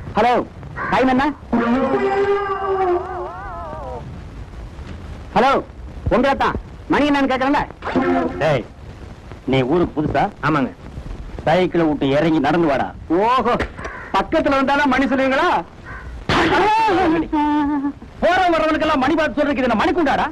Hello time என்ன hello உங்களை தான் மணி என்னன்னு கேட்கறேன்ல டேய் நீ ஊருக்கு புதுசா ஆமாங்க சைக்கிளை விட்டு இறங்கி நடந்து வாடா ஓஹோ பக்கத்துல வந்தாலும் மணி சொல்லுவீங்களா போற வரவனுக்கெல்லாம் மணி பார்த்து சொல்றதுக்கு இது மணி குண்டாடா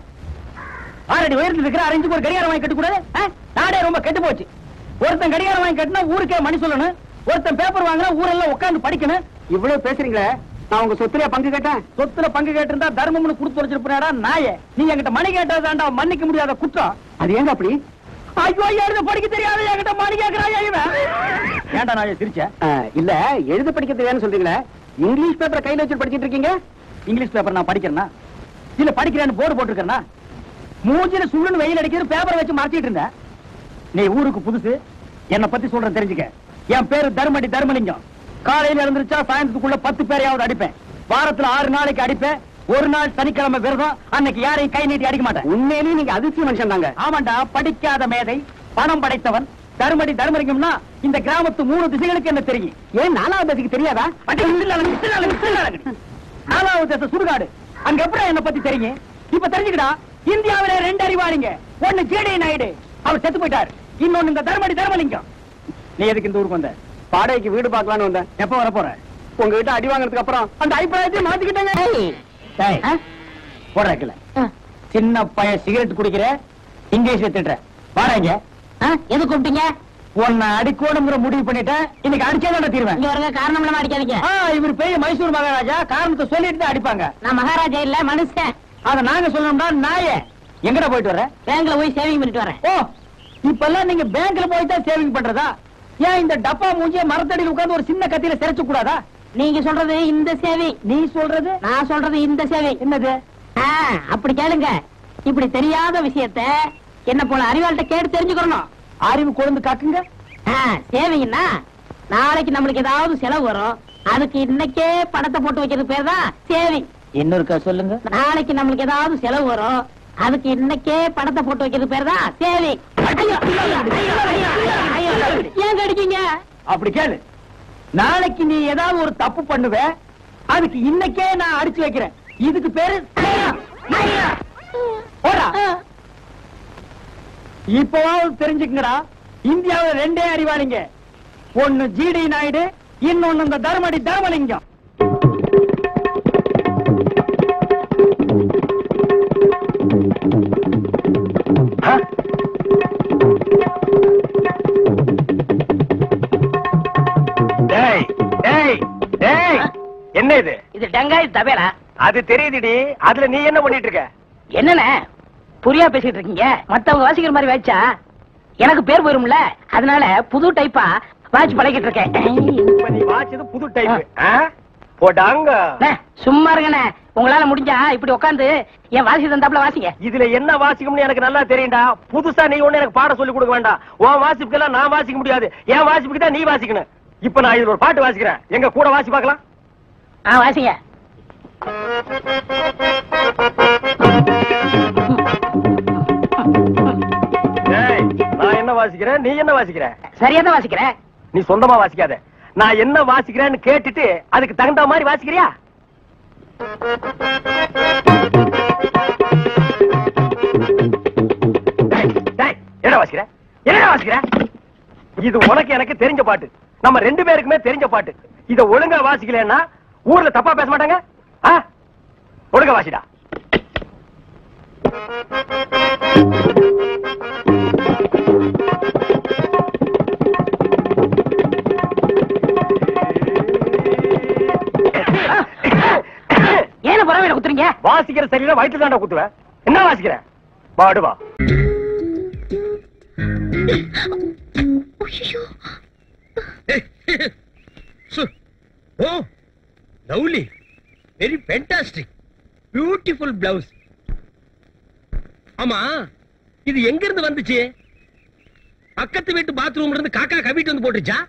ஆறடி உயரத்தில் இருக்கிற அரைஞ்சுக்கு ஒரு கடிகாரம் வாங்கி கட்டக்கூடாது ஆ? நாடே ரொம்ப கெட்டு போச்சு ஒருத்தன் கடிகாரம் வாங்கி கட்டினா ஊருக்கே மணி சொல்லணும் ஒருத்தன் பேப்பர் வாங்கினா ஊரெல்லாம் உட்கார்ந்து படிக்கணும் இவ்வளவு பேசுறீங்களே நான் உங்க சொத்துல பங்கு கேட்டேன் சொத்துல பங்கு கேட்டிருந்தா தர்மம்னு கொடுத்து வச்சிருப்பாடா நாயே நீ என்கிட்ட மணி கேட்டதாண்டா மன்னிக்க முடியாத குற்றம் அது ஏங்க அப்படி ஐயோ எழுத படிக்க தெரியாத என்கிட்ட மணி கேக்குறாயா இவன் ஏன்டா நான் சிரிச்ச இல்ல எழுத படிக்க தெரியாதுன்னு சொல்றீங்களே இங்கிலீஷ் பேப்பரை கையில வச்சு படிச்சிட்டு இருக்கீங்க இங்கிலீஷ் பேப்பர் நான் படிக்கிறேன்னா இல்ல படிக்கிறேன்னு போர்டு போட்டிருக்கேன்னா மூஞ்சில சுள்ளுன்னு வெயில் அடிக்கிறது பேப்பரை வச்சு மறைச்சிட்டு இருந்தேன் நீ ஊருக்கு புதுசு என்ன பத்தி சொல்றேன் தெரிஞ்சுக்க என் பேரு தர்மடி தர்மலிங்கம் காலையில எழுந்திருச்சா சாயந்தரத்துக்குள்ள பத்து பேரையாவது அடிப்பேன் வாரத்துல ஆறு நாளைக்கு அடிப்பேன் ஒரு நாள் சனிக்கிழமை விரதம் அன்னைக்கு யாரையும் கை நீட்டி அடிக்க மாட்டேன் உண்மையிலேயே நீங்க அதிர்ச்சி மனுஷன் தாங்க ஆமாண்டா படிக்காத மேதை பணம் படைத்தவன் தர்மடி தர்மலிங்கம்னா இந்த கிராமத்து மூணு திசைகளுக்கு என்ன தெரியும் ஏன் நாலாவது திசைக்கு தெரியாதா அடி, விசில் அலங்கு, விசில் அலங்கு, விசில் அலங்கு. நாலாவது திசை சுடுகாடு அங்க எப்படி என்ன பத்தி தெரியும் இப்ப தெரிஞ்சுக்கடா இந்தியாவிலே ரெண்டு அறிவாளிங்க ஒண்ணு ஜேடி நாயுடு அவர் செத்து போயிட்டார் இன்னொன்னு இந்த தர்மடி தர்மலிங்கம் நீ எதுக்கு இந்த ஊருக்கு வந்த பாடைக்கு வீடு பார்க்கலாம்னு வந்தேன் எப்ப வர போற உங்ககிட்ட அடி வாங்குறதுக்கு அப்புறம் அந்த அபிப்பிராயத்தை மாத்திக்கிட்டேங்க டேய், போடுறதுல சின்ன பையன் சிகரெட் குடிக்கிற இங்கிலீஷ்ல திட்டுற வாடகைங்க எது கூப்பிட்டீங்க உன்னை அடிக்கோணுங்கிற முடிவு பண்ணிட்டேன் இன்னைக்கு அடிச்சே தான் தீர்வேன் இங்க வருங்க காரணம் இல்லாம அடிக்காதீங்க ஆ, இவர் பெரிய மைசூர் மகாராஜா காரணத்தை சொல்லிட்டு தான் அடிப்பாங்க நான் மகாராஜா இல்ல மனுஷன் அத நாங்க சொல்லணும்னா நாயே எங்கடா போயிட்டு வர பேங்க்ல போய் சேவிங் பண்ணிட்டு வரேன் ஓ இப்பெல்லாம் நீங்க பேங்க்ல போய் தான் சேவிங் பண்றதா ஏன் இந்த டப்பா மூஞ்சிய மரத்தடியில் உட்கார்ந்து ஒரு சின்ன கத்தியில சிரைச்சு கூடாதா நீங்க சொல்றது இந்த சேவை நீ சொல்றது நான் சொல்றது இந்த சேவை என்னது ஆ, அப்படி கேளுங்க இப்படி தெரியாத விஷயத்த என்ன போல அறிவாள்கிட்ட கேட்டு தெரிஞ்சுக்கணும் அறிவு கொழுந்து காக்குங்க ஆ, சேவைன்னா நாளைக்கு நம்மளுக்கு ஏதாவது செலவு வரும் அதுக்கு இன்னைக்கே பணத்தை போட்டு வைக்கிறது பேர் தான் சேவை இன்னொருக்கா சொல்லுங்க நாளைக்கு நம்மளுக்கு ஏதாவது செலவு வரும் அதுக்கு இன்னைக்கே பணத்தை போட்டு வைக்கிறது பேர் தான் சேவை ஐயோ, ஐயோ, ஐயோ, ஐயோ, ஐயோ, ஐயோ. ஏன் கடிக்கீங்க அப்படி கேளு நாளைக்கு நீ ஏதாவது ஒரு தப்பு பண்ணுவ அதுக்கு இன்னைக்கே நான் அடிச்சு வைக்கிறேன் இதுக்கு பேரு நயம். நயம். போடா இப்பவாவது தெரிஞ்சுக்கங்கடா இந்தியாவுல ரெண்டே அறிவாளிங்க ஒண்ணு ஜிடி நாயுடு இன்னொன்னு இந்த தர்மடி தர்மலிங்கம் டேய் டேய் டேய் என்ன இது இது டங்காய் தவேலா அது தெரியுதுடி அதுல நீ என்ன பண்ணிட்டு இருக்க என்னண்ணே புரியா பேசிட்டு இருக்கீங்க மத்தவங்க வாசிக்கிற மாதிரி வாய்ச்சா எனக்கு பேர் போயிரும்ல அதனால புது டைப்பா வாட்ச் பழகிட்டு இருக்கேன் இப்ப நீ வாச்சது புது டைப் போடாங்க அண்ணே, சும்மா இருங்கண்ணே உங்களால முடிஞ்சா இப்படி உட்காந்து என் வாசி தந்தாப்புல வாசிங்க இதுல என்ன வாசிக்கும்னு எனக்கு நல்லா தெரியும்டா புதுசா நீ ஒண்ணு எனக்கு பாடம் சொல்லி கொடுக்க வேண்டாம் உன் வாசிப்புக்கெல்லாம் நான் வாசிக்க முடியாது என் வாசிப்புக்கு தான் நீ வாசிக்கணும் இப்ப நான் இதுல ஒரு பாட்டு வாசிக்கிறேன் எங்க கூட வாசி பார்க்கலாம் ஆ வாசிங்க டேய், நான் என்ன வாசிக்கிறேன் நீ என்ன வாசிக்கிற சரியா தான் வாசிக்கிறேன் நீ சொந்தமா வாசிக்காத நான் என்ன வாசிக்கிறேன்னு கேட்டுட்டு அதுக்கு தகுந்த மாதிரி வாசிக்கிறியா டேய், டேய், என்னடா வாசிக்கிற என்னடா வாசிக்கிற இது உனக்கு எனக்கு தெரிஞ்ச பாட்டு நம்ம ரெண்டு பேருக்குமே தெரிஞ்ச பாட்டு இத ஒழுங்கா வாசிக்கலன்னா ஊர்ல தப்பா பேச மாட்டாங்க ஆ? ஒழுங்கா வாசிடா ஏன புறவையில குத்துறீங்க வாசிக்கிற சரியில்லை வயிற்று தாண்டா குத்துவேன் என்ன வாசிக்கிற பாடு வா oh lovely very fantastic beautiful blouse ஆமா இது எங்க இருந்து வந்துச்சு பக்கத்து வீட்டு பாத்ரூம்ல இருந்து காக்கா கவிட்டு வந்து போட்டுச்சா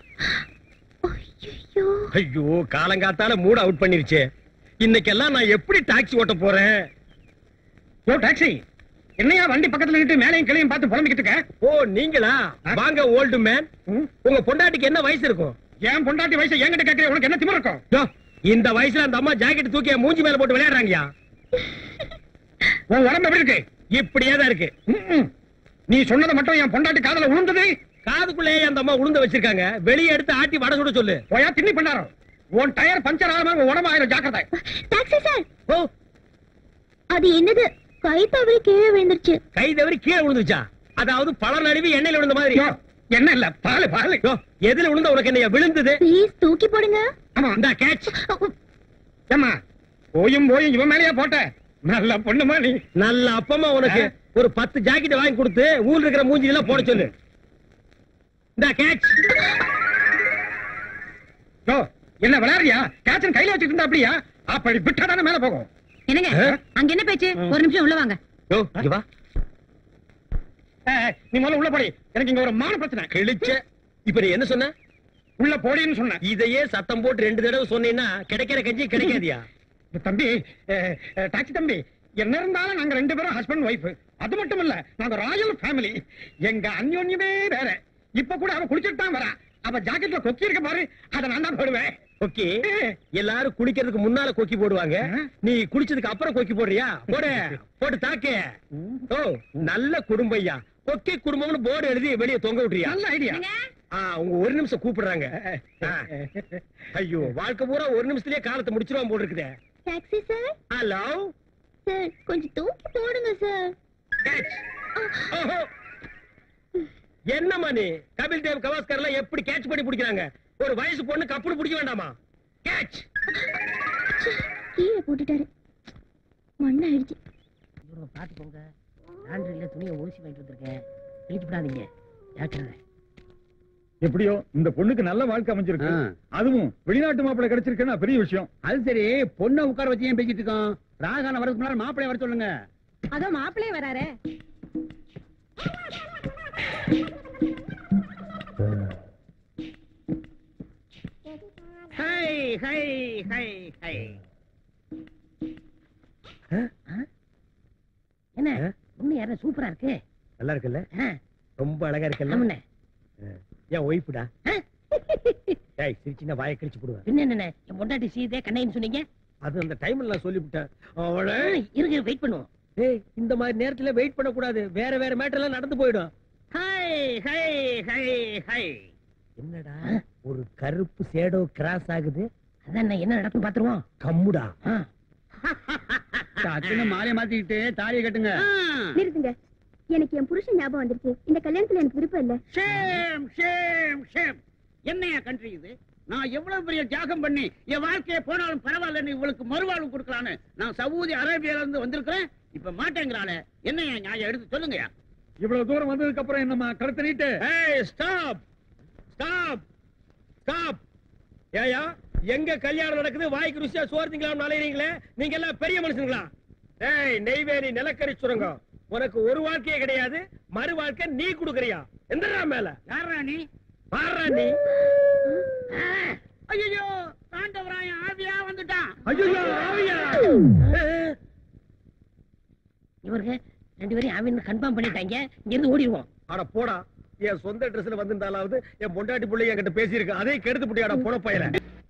ஐயோ காலங்காத்தால மூட் அவுட் பண்ணிருச்சே இன்னைக்கெல்லாம் நான் எப்படி டாக்ஸி ஓட்ட போறேன் ஓ டாக்ஸி என்னையா வண்டி பக்கத்துல நின்று மேலையும் கிளையும் பார்த்து புலம்பிக்கிட்டு இருக்க ஓ நீங்களா வாங்க ஓல்டு மேன் உங்க பொண்டாட்டிக்கு என்ன வயசு இருக்கும் என் பொண்டாட்டி வயசு என்கிட்ட கேட்கற உனக்கு என்ன திமிரு இருக்கும் இந்த வயசுல அந்த அம்மா ஜாக்கெட் தூக்கி என் மூஞ்சி மேல போட்டு விளையாடுறாங்கயா உன் உடம்பு எப்படி இருக்கு இப்படியே தான் இருக்கு ம்ம். நீ சொன்னதை மட்டும் என் பொண்டாட்டி காதுல விழுந்தது காதுக்குள்ளேயே அந்த அம்மா உளுந்த வச்சிருக்காங்க வெளியே எடுத்து ஆட்டி வட சுட சொல்லு போயா திண்ணி பண்ணாரோ உன் டயர் பஞ்சர் ஆகாம உன் உடம்பு ஆயிரம் ஜாக்கிரதை டாக்ஸி சார் ஓ அது என்னது கை தவறி கீழே விழுந்துருச்சு கை தவறி கீழே விழுந்துச்சா அதாவது பல நழுவி எண்ணெயில விழுந்த மாதிரி என்ன இல்ல பாலு பாலு எதுல விழுந்த உனக்கு என்ன விழுந்தது ப்ளீஸ் தூக்கி போடுங்க ஆமா இந்த கேட்ச் ஏமா போயும் போயும் இவன் மேலயா போட்ட நல்ல பொண்ணுமா நீ நல்ல அப்பமா உனக்கு ஒரு பத்து ஜாக்கெட் வாங்கி கொடுத்து ஊர்ல இருக்கிற மூஞ்சி எல்லாம் போட சொல்லு இந்த கேட்ச் யோ என்ன விளையாடுறியா கேட்சன் கையில வச்சுட்டு இருந்தா அப்படியா அப்படி விட்டா தானே மேல போகும் என்னங்க ஆ? அங்க என்ன பேச்சு ஒரு நிமிஷம் உள்ள வாங்க யோ இங்க வா நீ முதல்ல உள்ள போடி எனக்கு இங்க ஒரு மான பிரச்சனை கிழிச்ச இப்ப நீ என்ன சொன்ன உள்ள போடின்னு சொன்ன இதையே சத்தம் போட்டு ரெண்டு தடவை சொன்னீங்கன்னா கிடைக்கிற கஞ்சி கிடைக்காதியா தம்பி டாக்ஸி தம்பி என்ன இருந்தாலும் நாங்க ரெண்டு பேரும் ஹஸ்பண்ட் ஒய்ஃப் அது மட்டும் இல்ல நாங்க ராயல் ஃபேமிலி எங்க அந்யோன்யமே வேற இப்ப கூட அவ குளிச்சிட்டு தான் வரா அவ ஜாக்கெட்ல கொக்கி இருக்க பாரு அத நான் தான் போடுவேன் கொக்கி எல்லாரும் குளிக்கிறதுக்கு முன்னால கொக்கி போடுவாங்க நீ குளிச்சதுக்கு அப்புறம் கொக்கி போடுறியா போடு போட்டு தாக்கு ஓ நல்ல குடும்பம் ஐயா கொக்கி குடும்பம்னு போர்டு எழுதி வெளியே தொங்க விட்டுறியா நல்ல ஐடியா உங்க ஒரு நிமிஷம் கூப்பிடுறாங்க ஆ. ஐயோ வாழ்க்கை பூரா ஒரு நிமிஷத்துலயே காலத்தை முடிச்சிருவான் போல் இருக்குதே டாக்ஸி சார் ஹலோ சார் கொஞ்சம் தூக்கி போடுங்க சார் என்னம்மா நீ கபில் தேவ் கவாஸ்கர் எல்லாம் எப்படி கேட்ச் பண்ணி பிடிக்கிறாங்க ஒரு வயசு பொண்ணு கப்புனு பிடிக்க வேண்டாமா கேட்ச் கீழே போட்டுட்டாரு மண்ணாயிடுச்சு பாத்துக்கோங்க லாண்டரியில துணியை ஊசி வாங்கிட்டு வந்திருக்கேன் கிழிச்சு விடாதீங்க ஜாக்கிரதை எப்படியோ இந்த பொண்ணுக்கு நல்ல வாழ்க்கை அமைஞ்சிருக்கு அதுவும் வெளிநாட்டு மாப்பிள்ளை கிடைச்சிருக்குன்னா பெரிய விஷயம் அது சரி பொண்ணை உட்கார வச்சு ஏன் பேசிட்டு இருக்கோம் ராகான வரதுக்கு முன்னாடி மாப்பிளைய வர சொல்லுங்க அதோ மாப்பிள்ளையே வராரே ஹை ஹை ஹை ஹை என்ன பொண்ணு யாரும் சூப்பரா இருக்கு நல்லா இருக்குல்ல ஆ, ரொம்ப அழகா இருக்குல்ல ஆமாண்ணே. ஏன் ஒய்ஃபுடா ஆ? ஏய் சிரிச்சினா வாயை கிழிச்சு போடுவேன் பின்ன என்னண்ணே என் பொண்டாட்டி சீதே கண்ணைன்னு சொன்னீங்க அது அந்த டைம்ல நான் சொல்லிவிட்டேன் அவளை ஆ, இருங்க வெயிட் பண்ணுவோம் ஏய் இந்த மாதிரி நேரத்துல வெயிட் பண்ண கூடாது வேற வேற மேட்டர் எல்லாம் நடந்து போயிடும் ஹை ஹை ஹை ஹை என்னடா ஒரு கருப்பு சேடோ கிராஸ் ஆகுது அதான் என்ன நடக்கும் பாத்துருவோம் கம்முடா ஆ. டக்குன்னு மாலை மாத்திக்கிட்டு தாலியை கட்டுங்க நிறுத்துங்க எனக்கு என் புருஷன் ஞாபகம் வந்துருச்சு இந்த கல்யாணத்துல எனக்கு விருப்பம் இல்ல ஷேம் ஷேம் ஷேம் என்னையா கண்ட்ரி இது நான் எவ்வளவு பெரிய தியாகம் பண்ணி என் வாழ்க்கையை போனாலும் பரவாயில்லன்னு இவளுக்கு மறுவாழ்வு கொடுக்கலான்னு நான் சவுதி அரேபியால இருந்து வந்திருக்கிறேன் இப்ப மாட்டேங்கிறாளே என்னையா நியாயம் எடுத்து சொல்லுங்கயா இவ்வளவு தூரம் வந்ததுக்கு அப்புறம் என்னம்மா கழுத்து நீட்டு ஏய் ஸ்டாப் ஸ்டாப் ஸ்டாப் ஏயா எங்க கல்யாணம் நடக்குது வாய்க்கு ருசியா சோறு திங்கலாம் அலையறீங்களே நீங்க எல்லாம் பெரிய மனுஷங்களா ஏய் நெய்வேலி நிலக்கரி சுரங்கம் உனக்கு ஒரு வாழ்க்கையே கிடையாது மறு வாழ்க்கை நீ குடுக்கறியா எந்தடா மேல யாரா நீ பாடுறா நீ ஐயோ தாண்டவராயன் ஆவியா வந்துட்டான் ஐயோ ஆவியா இவருக்கு ரெண்டு பேரும் அவன் கன்ஃபார்ம் பண்ணிட்டாங்க இங்க இருந்து ஓடிடுவோம் அட போடா என் சொந்த ட்ரெஸ்ல வந்திருந்தாலாவது என் பொண்டாட்டி பிள்ளை என்கிட்ட பேசியிருக்கு அதே கெடுத்து புட்டியாடா போன பையல